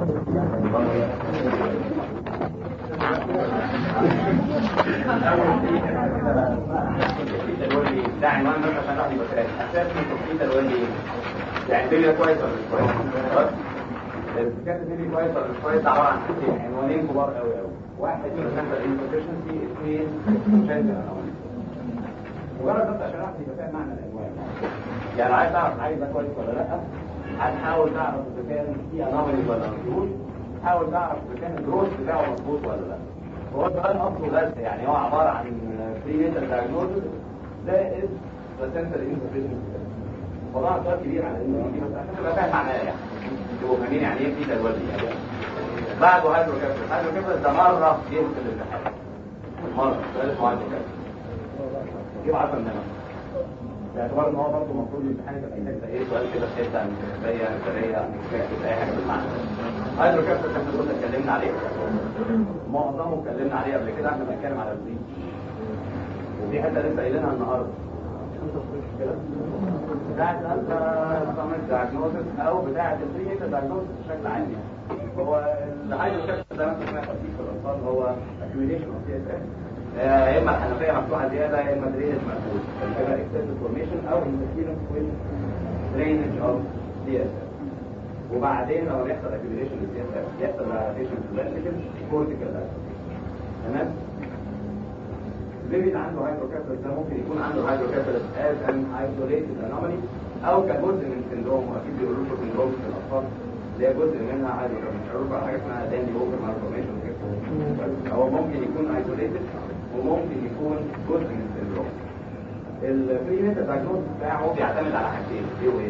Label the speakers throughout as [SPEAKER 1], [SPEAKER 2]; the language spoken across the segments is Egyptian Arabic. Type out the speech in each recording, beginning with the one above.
[SPEAKER 1] ده عنوان بس عشان الواحد يبقى فاهم اساس التوقيت الولي يعني الدنيا كويسه ولا مش كويسه كانت الدنيا كويسه ولا مش كويسه عباره عن حاجتين عنوانين كبار قوي قوي واحد بريزنتال انسفشنسي اثنين جنرال مجرد بس عشان الواحد يبقى فاهم معنى العنوان يعني عايز تعرف العيل ده كويس ولا لا هتحاول تعرف اذا كان في انوماليز ولا مفيهوش حاول تعرف اذا كان الجروث بتاعه مظبوط ولا لا هو السؤال اصله بس يعني هو عباره عن بري نيتال دايجنوستس زائد بلاسنتال انسفشنسي طبعا سؤال كبير على ان دي بس عشان تبقى فاهم معناه يعني تبقوا فاهمين يعني ايه في تولي يعني بعده هيدروكابسل هيدروكابسل ده مره جه في الامتحان مره سؤال اسمه هيدروكابسل جيب 10 منها باعتبار ان هو برضه المفروض الامتحان يبقى يحتاج ايه سؤال كده في حته عن النسبيه النسبيه اي حاجه بالمعنى هيدروكابسل احنا كنا اتكلمنا عليه معظمه اتكلمنا عليه قبل كده احنا بنتكلم على البريتش وفي حته لسه قايلينها النهارده بتاعت الالترا دايجنوستس او بتاعت البرينيتال دايجنوستس بشكل عام هو الهايدروكابسل زي ما انت سمعت في الاطفال هو accumulation of CSF يا اما الحنفيه مفتوحه زياده يا اما درينج مقفول فكده اكستنسيف فورميشن او انترفيرنس ويز درينج اوف سي اس اف وبعدين لما بيحصل accumulation للسي اس اف يحصل ريلاتيشن تو فيرتيكال كورتيكال تمام البيبي اللي عنده هايدروكابسل ده ممكن يكون عنده هايدروكابسل as an isolated anomaly او كجزء من سندروم واكيد بيقولوا لكم سندروم في الاطفال اللي هي جزء منها هايدروكابسل بيقولوا على حاجه اسمها داندي اوفر مالفورميشن هو ممكن يكون isolated وممكن يكون جزء من السندروم البريميتال دايجنوز بتاعه بيعتمد على حاجتين ايه وايه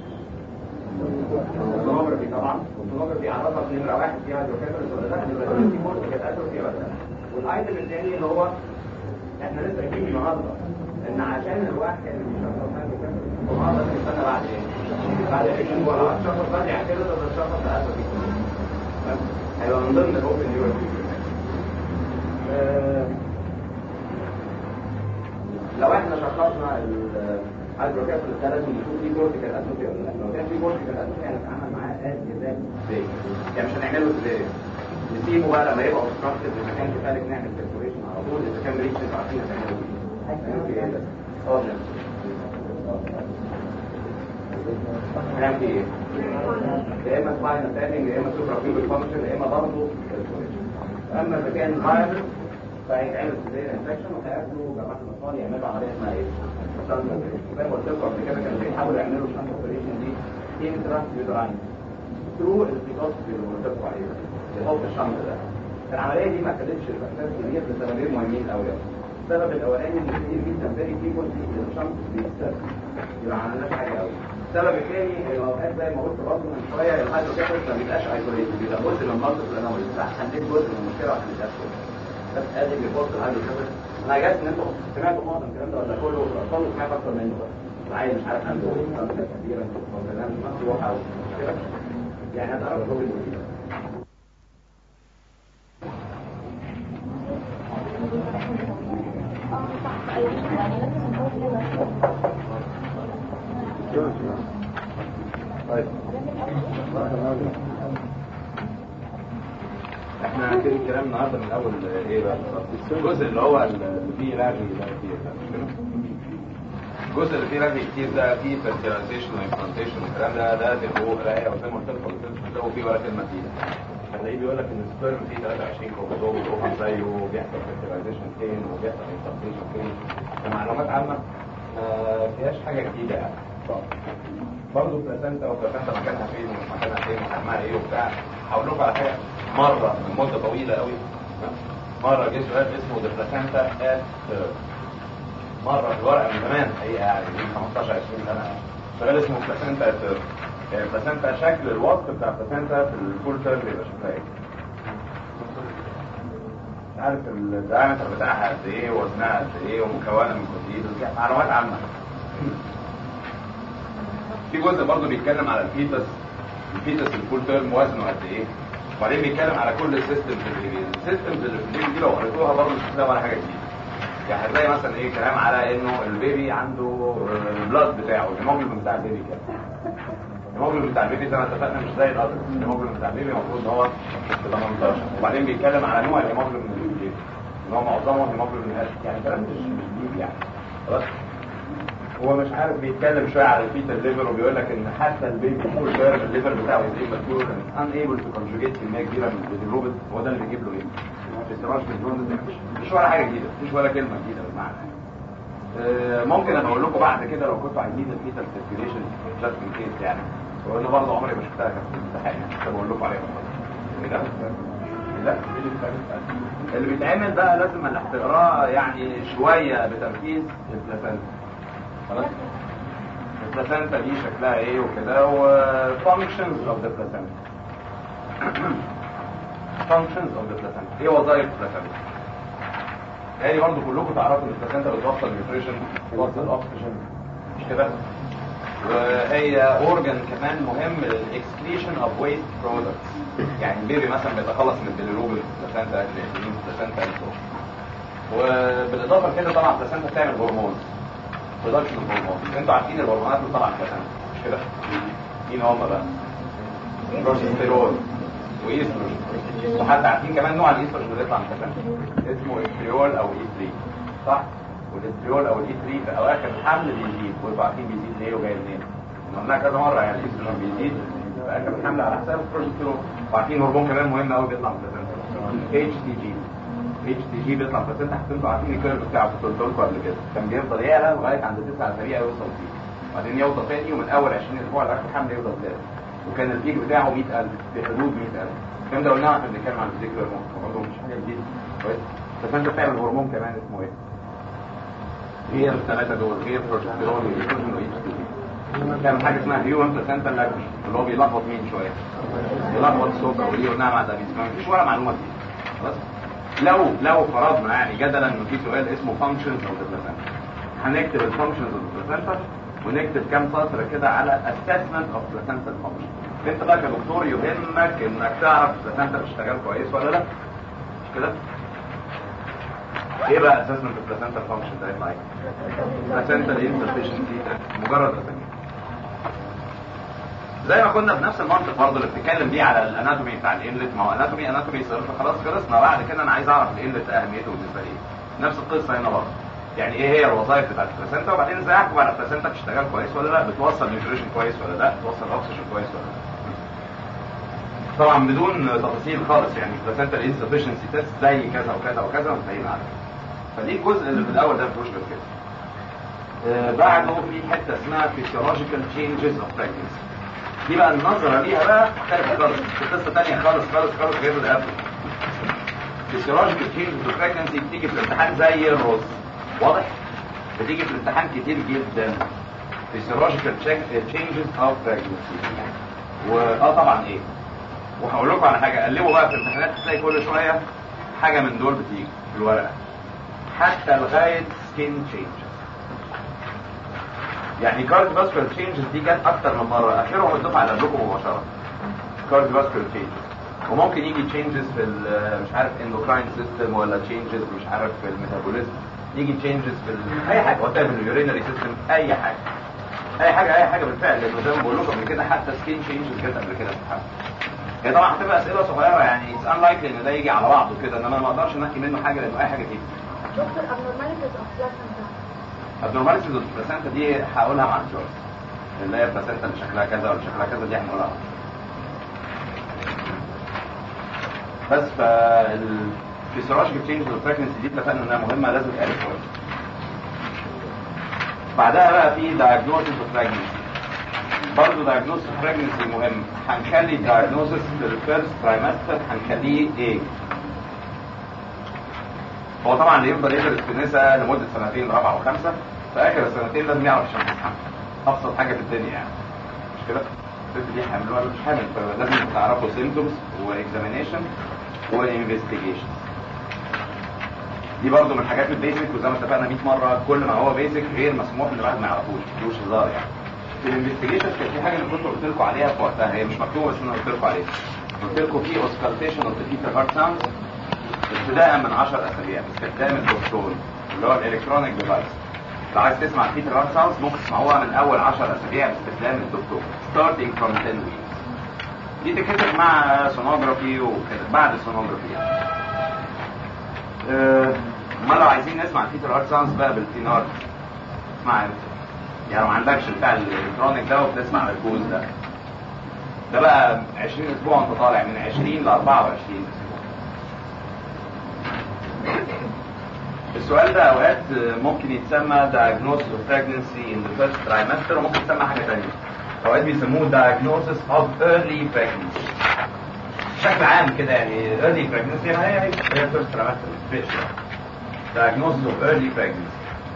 [SPEAKER 1] السونوجرافي طبعا والسونوجرافي يعرفك نمره واحد فيها هايدروكابسل ولا لا نمره اثنين في مورتيكال اتروفي ولا لا والايتم الثاني اللي هو احنا لسه قايلين النهارده ان عشان الواحد اللي بيشخص حاجه كده هو لازم يستنى بعد ايه؟ بعد 20 ولا شخص بدري عن كده تقدر تشخص اتروفي هيبقى من ضمن الاوبن نيورال لو احنا شخصنا الهيدروكابسل ده لازم يكون فيه كورتيكال اتروفي ولا لا لو كان فيه كورتيكال اتروفي هنتعامل معاه از جزاء ازاي يعني مش هنعمله ازاي نسيبه بقى لما يبقى اوبستراكتد اذا كان كفايه نعمل سيركوليشن على طول اذا كان ريتش انتوا عارفين هتعملوا ايه اه هنعمل ايه؟ يا اما سباينال تانينج يا اما سوبرا فيبل فانكشن يا اما برضه اما اذا كان فايروس فهيتعمل سيزيريان انفكشن وهياخدوا جماعه الاطفال يعملوا عمليه اسمها ايه؟ زي ما قلت لكم قبل كده كانوا بيحاولوا يعملوا الشنط اوبريشن دي انترا يوتراين ثرو البيكوسكي اللي قلت لكم عليه يحط الشنط ده العمليه دي ما كانتش الاساس كبير لسببين مهمين قوي السبب الاولاني ان كتير جدا فيري فريكونسي الشنط بيستخدم يبقى ما عملناش حاجه قوي السبب الثاني الاوقات زي ما قلت برضه من شويه الهايدروكابسل ما بيبقاش ايزوليتد بيبقى جزء من مالتيبل انوماليز فحليت جزء من المشكله عشان يتقفل بس ادي ريبورت الهايدروكابسل انا جايز ان انتوا سمعتوا معظم الكلام ده ولا كله الاطفال سمعت اكتر منه بقى عايز مش عارف عنده ايه كبيره مفتوحه او كده يعني هتعرف هو المفيد طيب احنا هنبتدي الكلام النهارده من اول ايه بقى الجزء اللي هو اللي فيه رغي ده كتير ده مش كده؟ الجزء اللي فيه رغي كتير ده فيه فيرتيلايزيشن وامبلانتيشن والكلام ده ده تبقوا قرايه وزي ما قلت لكم مش هتلاقوا فيه ولا كلمه جديده هتلاقيه بيقول لك ان السبرم فيه 23 كروموزوم والاوفر زيه وبيحصل فيرتيلايزيشن فين وبيحصل امبلانتيشن فين كمعلومات عامه ما فيهاش حاجه جديده يعني برضه بلاسنتا وبلاسنتا مكانها فين ومش مكانها فين وحجمها ايه وبتاع هقول لكم على حاجه مره من مده طويله قوي مره جه سؤال اسمه ذا بلاسنتا ات مره في الورقه من زمان حقيقه يعني من 15 20 سنه سؤال اسمه بلاسنتا ات يعني بلاسنتا شكل الوصف بتاع بلاسنتا في الفول تيرم بيبقى شكلها ايه؟ مش عارف الدايمتر بتاعها قد ايه وزنها قد ايه ومكونه من بروتين معلومات عامه في جزء برضه بيتكلم على الفيتس الفيتس الفول تيرم وزنه قد ايه وبعدين بيتكلم على كل السيستمز اللي بيه السيستمز اللي في البيبي دي لو قريتوها برضه مش هتلاقي ولا حاجه جديده يعني هتلاقي مثلا ايه كلام على انه البيبي عنده البلاد بتاعه الهيموجلوبين بتاع البيبي كام الهيموجلوبين بتاع البيبي زي ما اتفقنا مش زي الادر الهيموجلوبين بتاع البيبي المفروض ان هو 18 وبعدين بيتكلم على نوع الهيموجلوبين اللي بيجي ان هو معظمه هيموجلوبين هاش يعني كلام مش مش جديد يعني خلاص هو مش عارف بيتكلم شويه على الفيتال ليفر وبيقول لك ان حتى البيبي كل شويه الليفر بتاعه يزيد ماتيور ان ايبل تو كونجوجيت كميه كبيره من البيليروبين هو ده اللي بيجيب له ايه؟ فيستراش من مش مش ولا حاجه جديده مش ولا كلمه جديده بالمعنى آه، ممكن ابقى اقول لكم بعد كده لو كنتوا عايزين الفيتال سيركيوليشن جاست ان كيس يعني وانا برضه عمري ما شفتها كانت في الامتحان يعني كنت بقول لكم عليها ايه ده؟ لا اللي بيتعمل بقى لازم اللي هتقراه يعني شويه بتركيز البلاسنتا خلاص البلاسنتا دي شكلها ايه وكده و functions of the placenta functions of the placenta ايه وظائف البلاسنتا يعني برضه كلكم تعرفوا ان البلاسنتا بتوصل نيوتريشن بتوصل اوكسجين مش كده وهي اورجان كمان مهم للاكسكريشن اوف ويست برودكتس يعني البيبي مثلا بيتخلص من البيليروبين بلاسنتا الانسولين بلاسنتا وبالاضافه لكده طبعا البلاسنتا بتعمل هرمون برودكشن هرمون انتوا عارفين الهرمونات اللي طبعا البلاسنتا مش كده مين هم بقى بروجستيرون وايستروجين وحتى عارفين كمان نوع الايستروجين اللي بيطلع من البلاسنتا اسمه استريول او اي 3 صح والاستريول او الاي 3 في اواخر الحمل بيزيد وانتوا عارفين بيزيد ليه وجاي منين قلنا كذا مره يعني الاستروجين بيزيد في اخر الحمل على حساب البروجستيرون وعارفين هرمون كمان مهم قوي بيطلع من البلاسنتا اتش تي جي اتش تي جي بيطلع في البلاسنتا انتوا عارفين الكيرف بتاعه كنت قلت لكم قبل كده كان بيفضل يعلى لغايه عند 9 اسابيع يوصل فيه وبعدين يوصل تاني ومن اول 20 اسبوع لاخر الحمل يفضل ثابت وكان البيك بتاعه 100000 في حدود 100000 الكلام ده قلناه عشان بنتكلم عن الذكر هرمون برضه مش حاجه جديده كويس بس انت بتعمل هرمون كمان اسمه ايه؟ هي الثلاثه دول هي البروجستيرون والايستروجين والاي تي بتعمل حاجه اسمها هيومن بلاسنتا لاكتوس اللي هو بيلخبط مين شويه بيلخبط الصوت او ليه قلناها مع ده ما فيش ولا معلومه دي خلاص لو لو فرضنا يعني جدلا انه في سؤال اسمه functions of the placenta هنكتب الفانكشنز اوف the placenta ونكتب كام سطر كده على assessment of placental function انت بقى كدكتور يهمك انك تعرف البلاسنتا بتشتغل كويس ولا لا مش كده ايه بقى assessment of placental function ده يطلع ايه placental insufficiency مجرد اسامي زي ما كنا بنفس المنطق برضه اللي بتتكلم بيه على الاناتومي بتاع الانلت ما هو اناتومي اناتومي صرف خلاص خلصنا بعد كده انا عايز اعرف الانلت اهميته بالنسبه لي نفس القصه هنا برضه يعني ايه هي الوظائف بتاعت البلاسنتا وبعدين ازاي احكم على البلاسنتا بتشتغل كويس ولا لا بتوصل نيوتريشن كويس ولا لا بتوصل اوكسجين كويس ولا لا طبعا بدون تفاصيل خالص يعني البلاسنتا الانسفشنسي تيست زي كذا وكذا وكذا وانتهينا على فدي الجزء اللي في الاول ده ما فيهوش غير كده آه بعده في حته اسمها physiological changes of pregnancy دي بقى النظرة ليها بقى مختلفة خالص في قصة تانية خالص خالص خالص غير اللي قبل فيسيولوجيكال تشينجز في البريجنسي بتيجي في الامتحان زي الرز واضح؟ بتيجي في الامتحان كتير جدا فيسيولوجيكال تشينجز اوف بريجنسي واه طبعا ايه؟ وهقول لكم على حاجة قلبوا بقى في الامتحانات تلاقي كل شوية حاجة من دول بتيجي في الورقة حتى لغاية سكين تشينجز يعني كارد فاسكولار تشينجز دي جت اكتر من مره اخرهم الدفعه اللي قبلكم مباشره كارد فاسكولار تشينجز وممكن يجي تشينجز في مش عارف اندوكراين سيستم ولا تشينجز مش عارف في الميتابوليزم يجي تشينجز في ال... اي حاجه وات ايفر اليورينري سيستم اي حاجه اي حاجه اي حاجه بالفعل لانه زي ما بقول لكم قبل كده حتى سكين تشينجز جت قبل كده في الحمل هي طبعا هتبقى اسئله صغيره يعني اتس انلايكلي ان ده يجي على بعضه كده انما ما اقدرش انقي منه حاجه لانه اي حاجه تيجي
[SPEAKER 2] دكتور abnormalities of placenta
[SPEAKER 1] النورماليتيز اوف البلاسنتا دي هقولها مع الجورج اللي هي البلاسنتا اللي شكلها كذا ولا شكلها كذا دي هنقولها بس فالفيسيولوجيكال تشينج في البريجنسي دي اتفقنا انها مهمه لازم تعرف كويس بعدها بقى في diagnosis of pregnancy برضه diagnosis of pregnancy مهم هنخلي diagnosis في الفيرست ترايمستر هنخليه ايه؟ هو طبعا اللي يفضل يدرس في النساء لمده سنتين رابعه وخمسه في اخر السنتين لازم يعرف عشان يتحمل ابسط حاجه في الدنيا يعني مش كده؟ الست دي حامل ولا مش حامل فلازم تعرفوا سيمتومز واكزامينيشن وانفستيجيشن دي برضه من الحاجات البيزك وزي ما اتفقنا 100 مره كل ما هو بيزك غير مسموح ان الواحد ما يعرفوش ملوش هزار يعني في الانفستيجيشن كان في حاجه اللي كنت قلت لكم عليها في وقتها هي مش مكتوبه بس انا قلت لكم عليها قلت لكم في اوسكالتيشن اوف ذا فيتال هارت ساوند ابتداء من 10 اسابيع باستخدام الدكتور اللي هو الالكترونيك ديفايس لو عايز تسمع فيتال هارت ساوندز ممكن تسمعوها من اول 10 اسابيع باستخدام الدكتور starting from 10 weeks دي تتكتب مع سونوجرافي وكده بعد السونوجرافي يعني أه ما لو عايزين نسمع فيتال هارت ساوندز بقى بالتينار اسمع يعني ما عندكش بتاع الالكترونيك ده وبتسمع الجوز ده ده بقى 20 اسبوع انت طالع من 20 ل 24 اسبوع السؤال ده اوقات ممكن يتسمى diagnosis of pregnancy in the first trimester وممكن يتسمى حاجه ثانيه اوقات بيسموه diagnosis of early pregnancy بشكل عام كده يعني early pregnancy هي هي first trimester ما تفرقش diagnosis of early pregnancy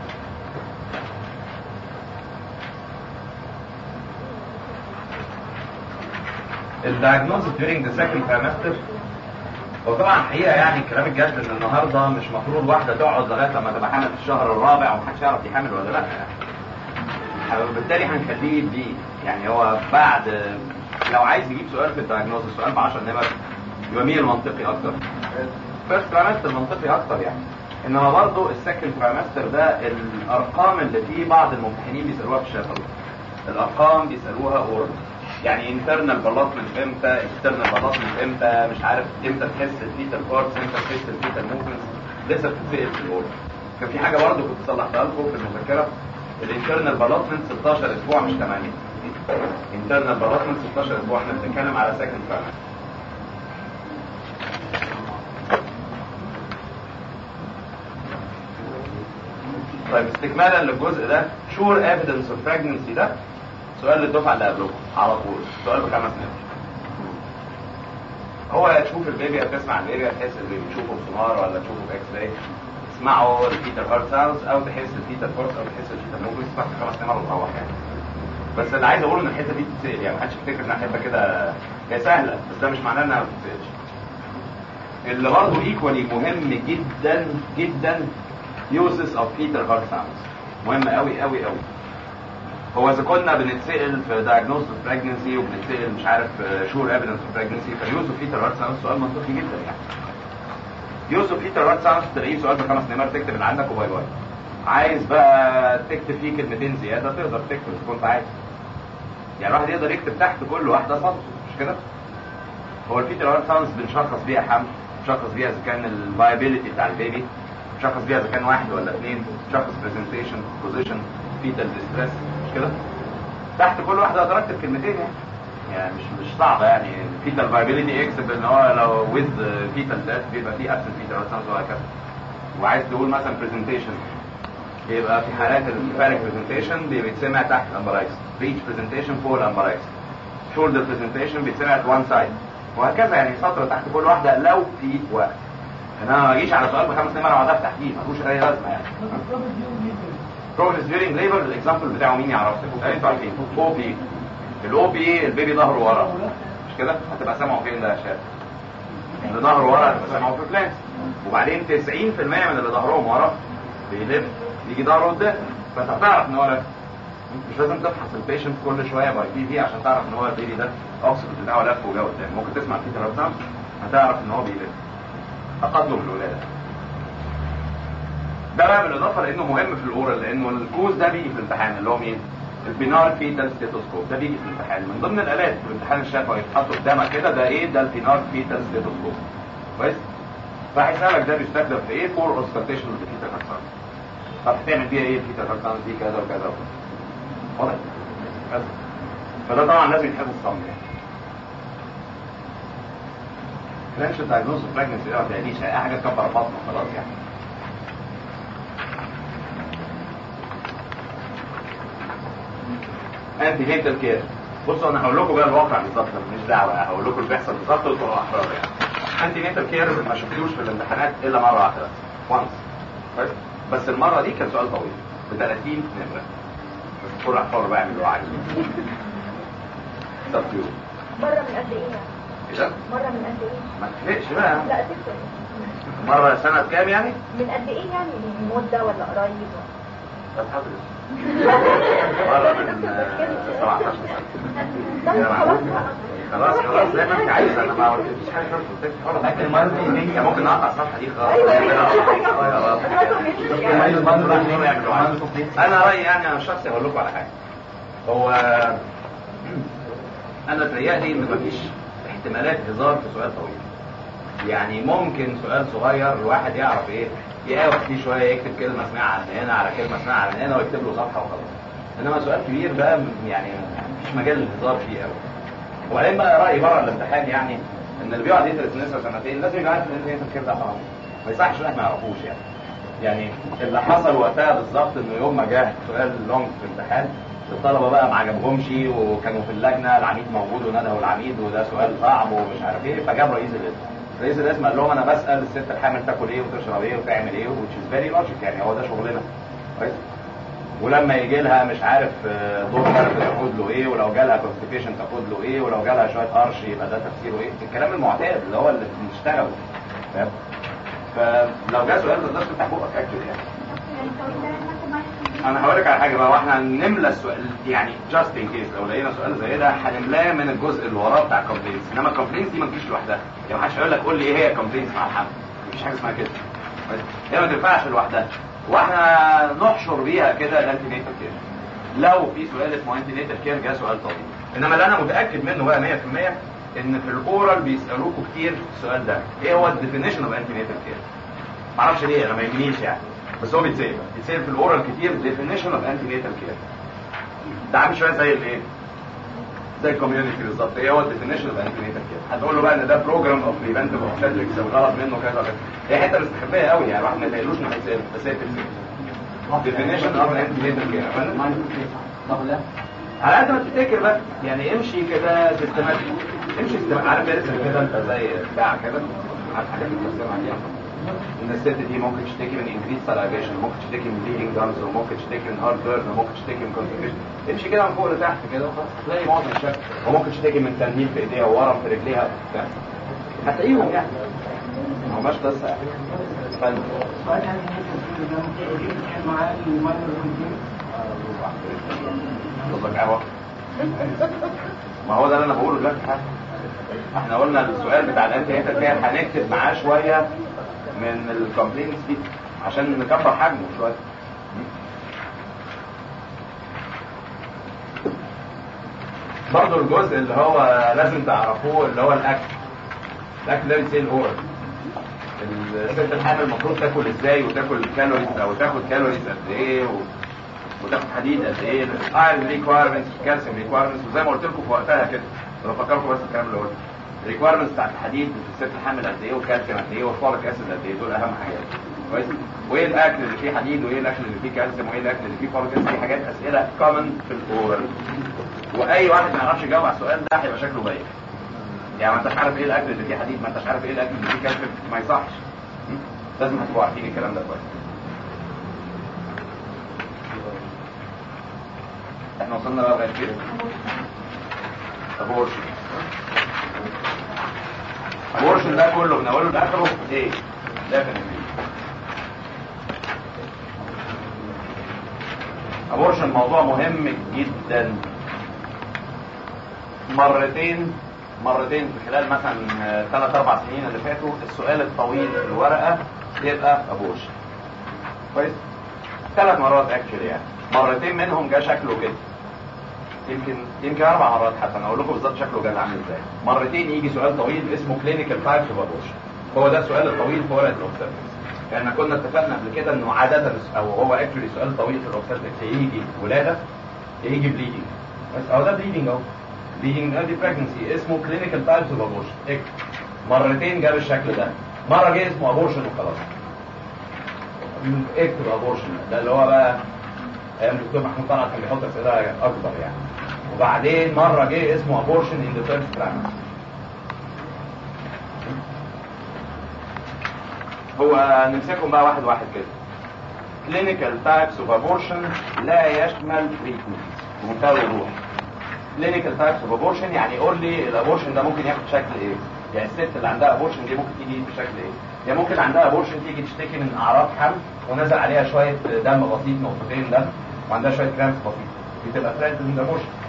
[SPEAKER 1] الدايجنوز during the second trimester هو طبعا الحقيقه يعني الكلام الجد ان النهارده مش مفروض واحده تقعد لغايه لما تبقى حامل في الشهر الرابع ومحدش يعرف يحمل ولا لا يعني وبالتالي هنخليه دي يعني هو بعد لو عايز يجيب سؤال في الدايجنوز السؤال ب 10 نمر يبقى مين المنطقي اكتر؟ فيرست ترايمستر منطقي اكتر يعني انما برضه السكند ترايمستر ده الارقام اللي فيه بعض الممتحنين بيسالوها في الشفوي الارقام بيسالوها اورال يعني انترنال بلاتمنت امتى اكسترنال بلاتمنت امتى مش عارف امتى تحس الفيتال كورس امتى تحس الفيتال موفمنتس لسه بتتسال في الاول كان في حاجه برضه كنت صلحتها لكم في المذكره الانترنال بلاتمنت 16 اسبوع مش 8 انترنال بلاتمنت 16 اسبوع احنا بنتكلم على سكند ترايمستر طيب استكمالا للجزء ده شور ايفيدنس اوف pregnancy ده سؤال للدفعه اللي قبلكم على طول سؤال بخمس نمر هو يا تشوف البيبي يا تسمع البيبي يا تحس البيبي تشوفه بسونار ولا تشوفه باكس راي تسمعه الفيتال هارت ساوندز او تحس الفيتال فورس او تحس الفيتال موفمنت تسمع خمس نمر وتروح يعني بس اللي عايز اقوله ان الحته دي بتتسال يعني محدش يفتكر انها حته كده هي سهله بس ده مش معناه انها ما بتتسالش اللي برضه ايكوالي مهم جدا جدا يوزز اوف فيتال هارت ساوندز مهم قوي قوي قوي هو اذا كنا بنتسال في diagnosis of pregnancy وبنتسال مش عارف شور evidence of pregnancy فيوز اوف فيتال هارت ساوندز سؤال منطقي جدا يعني يوز اوف فيتال هارت ساوندز تلاقيه سؤال بخمس نمر تكتب اللي عندك وباي باي عايز بقى تكتب فيه كلمتين زياده تقدر تكتب اذا كنت عايز يعني الواحد يقدر يكتب تحت كل واحده سطر مش كده هو الفيتال هارت ساوندز بنشخص بيها حمل بنشخص بيها اذا كان الفايبيليتي بتاع البيبي بنشخص بيها اذا كان واحد ولا اثنين بنشخص برزنتيشن بوزيشن فيتال ديستريس مش كده تحت كل واحده اقدر اكتب كلمتين يعني يعني مش مش صعبه يعني فيتال فايبيليتي اكسب ان هو لو ويز فيتال ديث بيبقى فيه ابسنت فيتال هارت ساوندز وهكذا وعايز تقول مثلا برزنتيشن يبقى في حالات الفارق برزنتيشن بيتسمع تحت الامبرايكس ريتش برزنتيشن فوق الامبرايكس شولدر برزنتيشن بيتسمع وان سايد وهكذا يعني سطر تحت كل واحده لو في وقت انما ما اجيش على سؤال بخمس نمر اقعد افتح فيه ملوش اي لازمه يعني بروجرس ديورنج ليبر الاكزامبل بتاعه مين يعرفه؟ انتوا عارفين او بي الاو بي البيبي ظهره ورا مش كده؟ هتبقى سامعه فين ده يا شباب؟ اللي ظهره ورا هتبقى سامعه في فلانس وبعدين 90% من اللي ظهرهم ورا بيلف يجي ظهره قدام فانت هتعرف ان هو لف مش لازم تفحص البيشنت كل شويه باي بي في عشان تعرف ان هو البيبي ده الاكسجين بتاعه لف وجا قدام ممكن تسمع في ترابسام هتعرف ان هو بيلف تقدم الولاده ده بقى بالاضافه لانه مهم في الاورال لانه الكوز ده بيجي في الامتحان اللي هو مين؟ البينار فيتال ستيتوسكوب ده بيجي في الامتحان من ضمن الالات في الامتحان الشفوي يتحط قدامك كده ده ايه؟ ده البينار فيتال ستيتوسكوب كويس؟ فهيسالك ده بيستخدم في ايه؟ فور اوسكالتيشن اوف فيتال هارت طب هتعمل بيها ايه الفيتال هارت دي كذا وكذا وكذا واضح؟ بس فده طبعا لازم يتحفظ صم يعني كلانش دايجنوز بريجنسي ده ما تقليش اي حاجه تكبر بطنه خلاص يعني انتي نيتال كير بصوا انا هقول لكم بقى الواقع بالظبط مش دعوه هقول لكم اللي بيحصل بالظبط وانتوا احرار يعني انتي نيتال كير ما شفتوش في الامتحانات الا مره واحده وانس كويس بس المره دي كان سؤال طويل ب 30 نمره بس كل احرار بقى يعملوا عادي سبتيو
[SPEAKER 2] مرة من قد ايه يعني؟
[SPEAKER 1] ايه ده؟
[SPEAKER 2] مرة من قد ايه؟
[SPEAKER 1] ما تفرقش بقى
[SPEAKER 2] لا تفرق
[SPEAKER 1] مره سنه كام يعني؟
[SPEAKER 2] من قد ايه يعني من مدة ولا قريب
[SPEAKER 1] طب حضرتك مرة من آه، 17 سنة
[SPEAKER 2] طب
[SPEAKER 1] يا
[SPEAKER 2] خلاص
[SPEAKER 1] معقول؟
[SPEAKER 2] بقى
[SPEAKER 1] خلاص خلاص زي ما انت عايز انا ما قلتليش حاجه شرط قلت لك خلاص لكن المرض دي ممكن نقطع الصفحه دي خلاص انا رايي يعني انا شخصي اقول لكم على حاجه هو انا تهيألي ان مفيش احتمالات هزار في سؤال طويل يعني ممكن سؤال صغير الواحد يعرف ايه يقاوح فيه شويه يكتب كلمه سمعها عن هنا على كلمه سمعها عن هنا ويكتب له صفحه وخلاص انما سؤال كبير بقى يعني مفيش مجال للهزار فيه قوي وبعدين بقى رايي بره الامتحان يعني ان اللي بيقعد يدرس نسبه سنتين لازم يبقى عارف ان التفكير ده حرام ما يصحش الواحد ما يعرفوش يعني يعني اللي حصل وقتها بالظبط انه يوم ما جه سؤال لونج في الامتحان الطلبه بقى ما عجبهمش وكانوا في اللجنه العميد موجود وندهوا العميد وده سؤال صعب ومش عارف ايه فجاب رئيس القسم رئيس القسم قال لهم انا بسال الست الحامل تاكل ايه وتشرب ايه وتعمل ايه which is very logic يعني هو ده شغلنا كويس ولما يجي لها مش عارف دور كارت تاخد له ايه ولو جالها كونستيبيشن تاخد له ايه ولو جالها شويه قرش يبقى ده تفسيره ايه الكلام المعتاد اللي هو اللي بنشتغله فاهم فلو جه سؤال ما تقدرش تفتح بقك اكتب يعني انا هقول لك على حاجه بقى واحنا نملى السؤال يعني جاست ان كيس لو لقينا سؤال زي ده هنملاه من الجزء اللي وراه بتاع الكومبلينس انما الكومبلينس دي ما تجيش لوحدها يعني ما حدش هيقول لك قول لي ايه هي الكومبلينس مع الحمل مفيش حاجه اسمها كده هي ما تنفعش لوحدها واحنا نحشر بيها كده الانتينيتال كير لو في سؤال اسمه انتينيتال كير جه سؤال طويل انما اللي انا متاكد منه بقى 100% ان في الاورال بيسالوكوا كتير السؤال ده ايه هو الديفينيشن اوف انتينيتال كير معرفش ليه انا ما يهمنيش يعني بس هو بيتسال بيتسال في الاورال كتير definition of antenatal care ده عامل شويه زي الايه زي الكوميونتي بالظبط ايه هو الديفينيشن اوف انتينيتال كير هتقول له بقى ان ده بروجرام اوف بريفنتيف اوبستريكس الغرض منه كذا كذا هي حته مستخبيه قوي يعني الواحد ما يتقالوش انه هيتسال بس هي بتتسال definition of antenatal care على قد ما تفتكر بس يعني امشي كده سيستماتيك امشي سيستماتيك عارف ارسم كده انت زي بتاع كده عارف حاجات بترسم عليها ان الست دي ممكن تشتكي من انكريز ساليفيشن ممكن تشتكي من بليدنج جامز وممكن تشتكي من هارد بيرن وممكن تشتكي من كونستيبيشن امشي كده من فوق لتحت كده وخلاص هتلاقي معظم الشكل وممكن تشتكي من تنميل في ايديها وورم في رجليها وبتاع هتلاقيهم يعني ما هماش قصه يعني فن قصدك قهوه ما هو ده اللي انا بقوله دلوقتي احنا قلنا السؤال بتاع الانتي كان هنكتب معاه شويه من الكومبلينتس دي عشان نكبر حجمه شويه برضه الجزء اللي هو لازم تعرفوه اللي هو الاكل الاكل ده بيتسال هو الست الحامل المفروض تاكل ازاي وتاكل كالوريز او تاخد كالوريز قد ايه و... وتاخد حديد قد ايه الايرون ريكوايرمنتس الكالسيوم ريكوايرمنتس وزي ما قلت لكم في وقتها كده انا بفكركم بس الكلام اللي قلته الريكوايرمنتس بتاعت الحديد في الست الحامل قد ايه والكالسيوم قد ايه والفوليك اسيد قد ايه دول اهم حاجات كويس وايه الاكل اللي فيه حديد وايه الاكل اللي فيه كالسيوم وايه الاكل اللي فيه فوليك اسيد دي حاجات اسئله كومن في الاورال واي واحد ما يعرفش يجاوب على السؤال ده هيبقى شكله باين يعني ما انتش عارف ايه الاكل اللي فيه حديد ما انتش عارف ايه الاكل اللي فيه كالسيوم ما يصحش لازم هتبقوا عارفين الكلام ده كويس احنا وصلنا بقى لغايه كده ابورشن ابورشن ده كله من اوله لاخره ايه definitely ابورشن موضوع مهم جدا مرتين مرتين في خلال مثلا ثلاث اربع سنين اللي فاتوا السؤال الطويل في الورقه يبقى ابورشن كويس ثلاث مرات اكشلي يعني مرتين منهم جه شكله كده يمكن يمكن اربع مرات حتى انا اقول لكم بالظبط شكله جه عامل ازاي مرتين يجي سؤال طويل اسمه كلينيكال تايبس اوف ابورشن هو ده السؤال الطويل في ورقه الاوبستريكس لان كنا اتفقنا قبل كده انه عاده او هو اكشلي سؤال طويل في الاوبستريكس يجي ولاده يجي بليدنج بس اهو ده بليدنج اهو بليدنج ادي بريجنسي اسمه كلينيكال تايبس اوف ابورشن مرتين جاب الشكل ده مره جه اسمه ابورشن وخلاص اكتب ابورشن ده اللي هو بقى ايام الدكتور محمود طلعت كان بيحط اسئله اكبر يعني وبعدين مره جه اسمه ابورشن ان ذا فيرست ترايمستر هو نمسكهم بقى واحد واحد كده clinical types of abortion لا يشمل treatment بمنتهى الوضوح clinical types of abortion يعني قول لي الابورشن ده ممكن ياخد شكل ايه يعني الست اللي عندها ابورشن دي ممكن تيجي بشكل ايه يعني ممكن عندها ابورشن تيجي تشتكي من اعراض حمل ونزل عليها شويه دم بسيط نقطتين دم وعندها شويه كرامس بسيط دي تبقى ثريت من الابورشن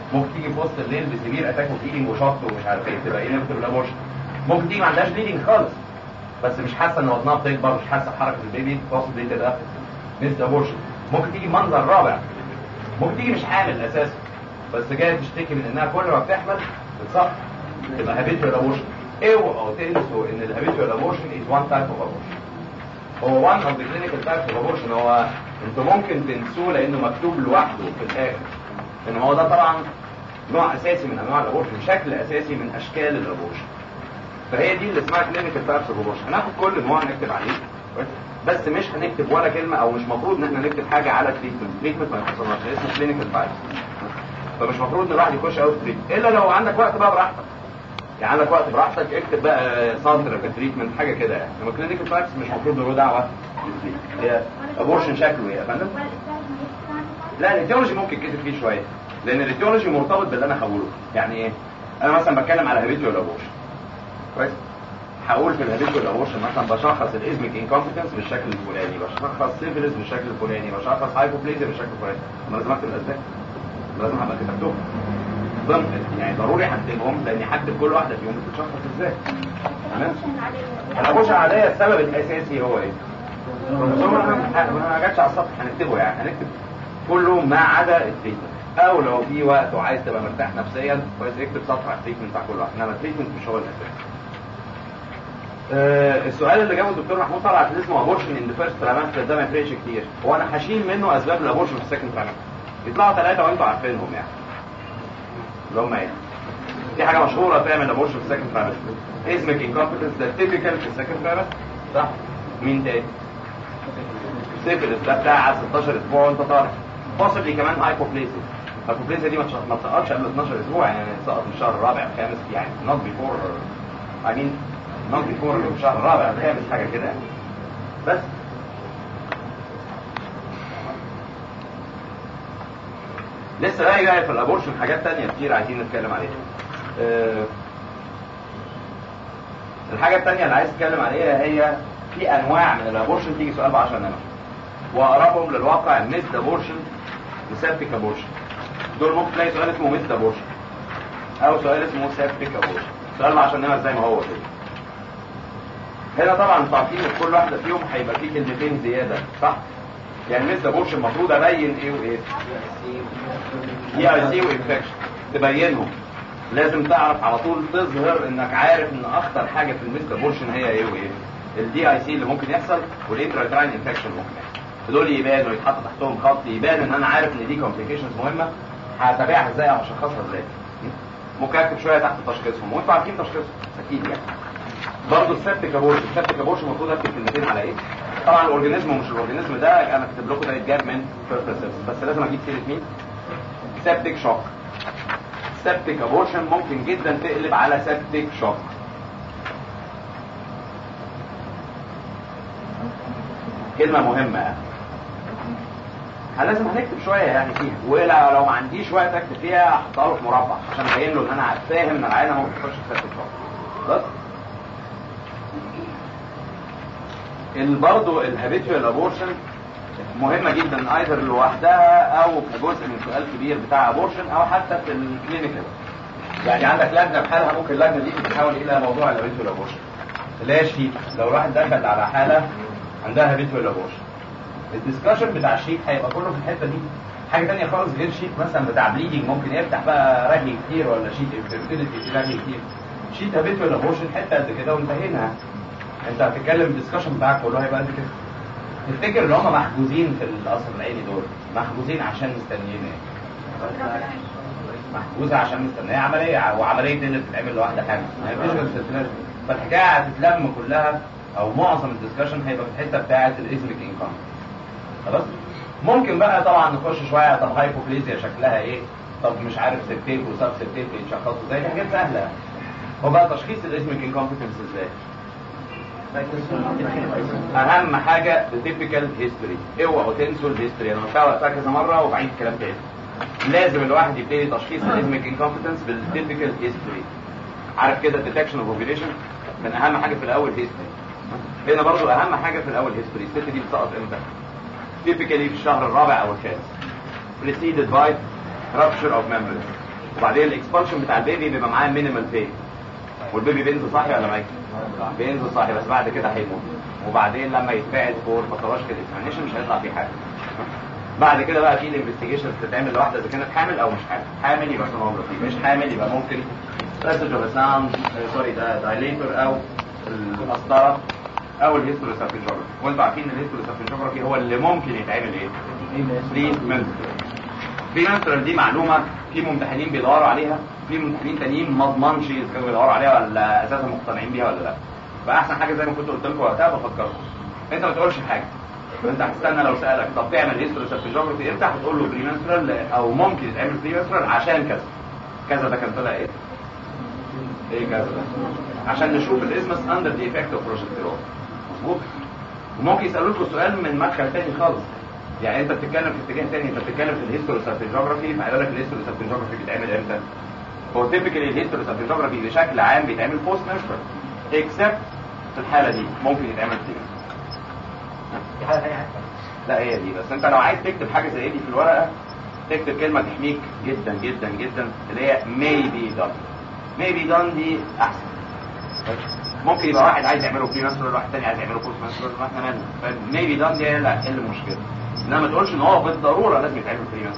[SPEAKER 1] ممكن تيجي في وسط الليل بسبير اتاك وفيلينج وشط ومش عارف ايه تبقى انيفيتبل ابورشن ممكن تيجي ما عندهاش بليدنج خالص بس مش حاسه ان وزنها بتكبر مش حاسه بحركه البيبي possibly تبقى مثل ابورشن ممكن تيجي منظر رابع ممكن تيجي مش حامل اساسا بس جايه تشتكي من انها كل ما بتحمل بتصح تبقى هابيتوال ابورشن اوعوا تنسوا ان الهابيتوال ابورشن از وان تايب اوف ابورشن هو وان اوف ذا كلينيكال تايبس اوف ابورشن هو انتوا ممكن تنسوه لانه مكتوب لوحده في الاخر ان هو ده طبعا نوع اساسي من انواع الابورشن شكل اساسي من اشكال الابورشن فهي دي اللي اسمها كلينيكال تايبس اوف ابورشن هناخد كل نوع نكتب عليه بس مش هنكتب ولا كلمه او مش مفروض ان احنا نكتب حاجه على تريتمنت تريتمنت ما يخصناش اسمه كلينيكال تايبس فمش مفروض ان الواحد يخش اوت تريتمنت الا لو عندك وقت بقى براحتك يعني عندك وقت براحتك اكتب بقى سنتر كتريتمنت حاجه كده يعني لما كلينيكال تايبس مش مفروض له دعوه هي ابورشن شكله ايه يا فندم لا الايديولوجي ممكن كتب فيه شويه لان الايديولوجي مرتبط باللي انا هقوله يعني ايه انا مثلا بتكلم على هابيتوال ابورشن كويس هقول في الهابيتوال ابورشن مثلا بشخص الازمك انكومبتنس بالشكل الفلاني بشخص سيفيلز بالشكل الفلاني بشخص هايبوبليزيا بالشكل الفلاني انا لازم اكتب الاسباب لازم ابقى كتبتهم ضمن يعني ضروري هكتبهم لاني هكتب كل واحده فيهم بتتشخص ازاي تمام الابورشن العاديه السبب الاساسي هو ايه البروفيسور ما ما جاتش على السطح هنكتبه يعني هنكتب كله ما عدا التريتمنت او لو في وقت وعايز تبقى مرتاح نفسيا كويس اكتب سطر على التريتمنت بتاع كل واحد انما التريتمنت مش هو الاساس آه السؤال اللي جابه الدكتور محمود طلعت اللي اسمه ابورشن ان ذا فيرست ترامستر ده ما يفرقش كتير هو انا هشيل منه اسباب الابورشن في السكند ترامستر يطلعوا ثلاثه وانتوا عارفينهم يعني اللي هم ايه دي حاجه مشهوره تعمل ابورشن في السكند ترامستر اسمك انكومبتنس ده تيبيكال في السكند ترامستر صح مين تاني سيفلس ده بتاع 16 اسبوع وانت طالع possibly كمان هايبوبليسيا الهايبوبليسيا دي ما تش- ما تسقطش قبل 12 اسبوع يعني تسقط في الشهر الرابع الخامس يعني not before I mean not before الشهر الرابع الخامس حاجه كده يعني بس لسه بقى جاي في الابورشن حاجات تانية كتير عايزين نتكلم عليها أه الحاجة التانية اللي عايز اتكلم عليها هي في انواع من الابورشن تيجي سؤال ب 10 نمر واقربهم للواقع ميد ابورشن وسيبتيك ابورشن دول ممكن تلاقي سؤال اسمه ميد ابورشن او سؤال اسمه سيبتيك ابورشن سؤال ب 10 نمر زي ما هو كده هنا طبعا انتوا عارفين ان كل واحده فيهم هيبقى فيه كلمتين زياده صح؟ يعني ميد ابورشن المفروض ابين ايه وايه؟ دي اي سي وانفكشن تبينهم لازم تعرف على طول تظهر انك عارف ان اخطر حاجه في الميد ابورشن هي ايه وايه؟ الدي اي سي اللي ممكن يحصل والانتراتراين انفكشن ممكن يحصل دول يبانوا يتحط تحتهم خط يبان ان انا عارف ان دي كومبليكيشنز مهمه هتابعها ازاي او هشخصها ازاي ممكن اكتب شويه تحت تشخيصهم وانتوا عارفين تشخيصهم اكيد يعني برضه السبتيك ابورشن السبتيك ابورشن المفروض اكتب كلمتين على ايه طبعا الاورجانيزم ومش الاورجانيزم ده انا كاتب لكم ده يتجاب من بيربسز بس لازم اجيب سيره مين سبتيك شوك سبتيك ابورشن ممكن جدا تقلب على سبتيك شوك كلمة مهمة يعني لازم هنكتب شوية يعني فيها ولا لو ما عنديش وقت اكتب فيها احطها له في مربع عشان ابين له ان انا فاهم ان العينة ممكن تخش في سبتيك شوك خلاص برضه الهابيتوال ابورشن مهمه جدا ايذر لوحدها او كجزء من سؤال كبير بتاع ابورشن او حتى في الكلينيكال يعني عندك لجنه بحالها ممكن اللجنه دي تتحول الى موضوع الهابيتوال ابورشن اللي هي الشيت لو الواحد دخل على حاله عندها هابيتوال ابورشن الدسكشن بتاع الشيت هيبقى كله في الحته دي حاجه ثانيه خالص غير شيت مثلا بتاع بليدنج ممكن يفتح بقى رجل كتير ولا شيت انفيرتيليتي في رجل كتير شيت هابيتوال ابورشن حته قد كده وانتهينا انت هتتكلم الدسكشن بتاعك كله هيبقى قد كده تفتكر ان هم محجوزين في القصر العيني دول محجوزين عشان مستنيين ايه محجوزه عشان مستنيه عمليه وعمليه دي اللي بتتعمل لوحدها حاجه ما فيش غير سلسله فالحكايه هتتلم كلها او معظم الدسكشن هيبقى في الحته بتاعه الاسمك انكم خلاص ممكن بقى طبعا نخش شويه طب هايبوبليزيا شكلها ايه طب مش عارف سبتيت وسب سبتيت يتشخصوا ازاي دي حاجات سهله هو بقى تشخيص الاسمك انكومبتنس ازاي اهم حاجه التيبيكال هيستوري اوعوا تنسوا الهيستوري انا قلتها وقتها كذا مره وبعيد الكلام تاني لازم الواحد يبتدي تشخيص الاسمك انكومبتنس بالتيبيكال هيستوري عارف كده الديتكشن اوف اوفيليشن من اهم حاجه في الاول هيستوري هنا برضو اهم حاجه في الاول هيستوري الست دي بتسقط امتى تيبيكالي في الشهر الرابع او الخامس preceded by rupture of membrane وبعدين الاكسبانشن بتاع البيبي بيبقى معاه مينيمال فين والبيبي بينزل صاحي ولا ميت بينزل صاحي بس بعد كده هيموت وبعدين لما يتبعد فور باثولوجيكال اكزامينشن مش هيطلع فيه حاجه بعد كده بقى في الانفستيجيشن بتتعمل لواحده اذا كانت حامل او مش حامل حامل يبقى سونوجرافي مش حامل يبقى ممكن باسج اوف ساوند سوري ده دايليتور او القسطره او الهيستوريسافيجوجرافي وانتوا عارفين ان الهيستوريسافيجوجرافي هو اللي ممكن يتعمل ايه؟ بري منسترال بري منسترال دي معلومه في ممتحنين بيدوروا عليها في ممتحنين تانيين ما اضمنش اذا كانوا بيدوروا عليها ولا اساسا مقتنعين بيها ولا لا فاحسن حاجه زي ما كنت قلت لكم وقتها بفكركم انت ما تقولش حاجه انت هتستنى لو سالك طب تعمل هيستوريسافيجوجرافي امتى هتقول له بري منسترال او ممكن يتعمل بري منسترال عشان كذا كذا ده كان طلع ايه؟ ايه كذا ده؟ عشان نشوف الاسمس اندر دي افكت اوف بروجستيرون مظبوط وممكن يسالوا لكم سؤال من مدخل تاني خالص يعني انت بتتكلم في اتجاه تاني انت بتتكلم في الهيستوريسافيجوجرافي فهيقول لك الهيستوريسافيجوجرافي بيتعمل امتى؟ هو تيبيكالي الهيستوريسافيجوجرافي بشكل عام بيتعمل بوست منسترال اكسبت في الحاله دي ممكن يتعمل فيه
[SPEAKER 3] في حاجه ثانيه
[SPEAKER 1] لا هي دي بس انت لو عايز تكتب حاجه زي دي في الورقه تكتب كلمه تحميك جدا جدا جدا اللي هي maybe done maybe done دي احسن ممكن يبقى واحد عايز يعمله بري ماستر واحد تاني عايز يعمله بوست ماستر واحنا مالنا فميبي دان دي لا هتحل المشكله انما ما تقولش ان هو بالضروره لازم يتعمل بري ماستر